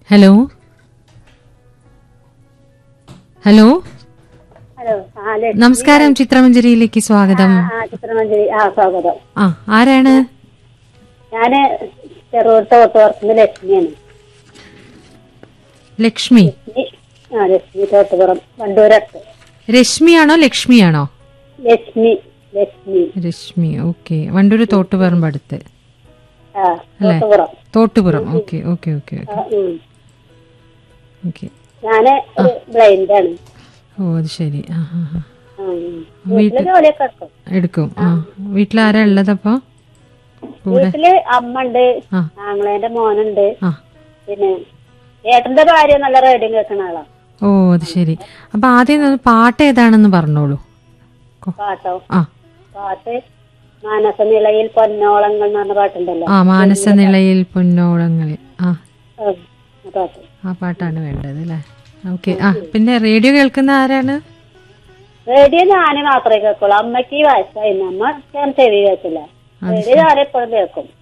Hello hello hello ആ ലക്ഷ്മി നമസ്കാരം ചിത്രമഞ്ജരിയിലേക്ക് സ്വാഗതം ആ ചിത്രമഞ്ജരി ആ സ്വാഗതം ആ ആരാണ് ഞാന് ചെറുപുഴ തോട്ടുപുറത്തുനിന്ന് ലക്ഷ്മിയാണ് ലക്ഷ്മി ലക്ഷ്മി ആ ലക്ഷ്മി തോട്ടുപുറം വണ്ടൂരത്ത് രശ്മിയാണോ ലക്ഷ്മിയാണോ ലക്ഷ്മി ലക്ഷ്മി രശ്മി ഓക്കെ വണ്ടൂര് തോട്ടുപറമ്പ് അടുത്ത് ആ അല്ലേ? Thottupuram Thottupuram okay okay okay ആ, ഉം. ഓക്കെ ഞാന് ഒരു ബ്ലൈൻഡ് ആണ് ഓ അത് ശരി ആ ആ ആ. ആ, ഉം. വീട്ടില് ജോലിയൊക്കെ എടുക്കും എടുക്കും ആ വീട്ടിലാരാ ഉള്ളതപ്പോ കൂടെ വീട്ടില് അമ്മ ഉണ്ട് ആ ആങ്ങളേന്റെ മോനുണ്ട് ആ പിന്നെ ഏട്ടന്റെ ഭാര്യ നല്ല റേഡിയോ കേൾക്കുന്ന ആളാ ഓ അത് ശരി അപ്പൊ ആദ്യം ഒന്ന് പാട്ട് ഏതാണെന്ന് പറഞ്ഞോളൂ കൊ- പാട്ടോ ആ പാട്ട് മാനസനിളയിൽ പൊന്നോളങ്ങൾ എന്ന് പറഞ്ഞ പാട്ടുണ്ടല്ലോ ആ മാനസനിളയിൽ പൊന്നോളങ്ങളിൽ ആ ആ, ആ പാട്ട് ആ പാട്ടാണ് വേണ്ടത് അല്ലേ ഓക്കെ ആ പിന്നെ റേഡിയോ കേൾക്കുന്ന ആരാണ് റേഡിയോ ഞാന് മാത്രമേ കേൾക്കുള്ളൂ അമ്മയ്ക്ക് വയസ്സായിരുന്നു അമ്മ ഞാൻ ചെവി കേൾക്കില്ല റേഡിയോ ഞാനെപ്പോഴും കേൾക്കും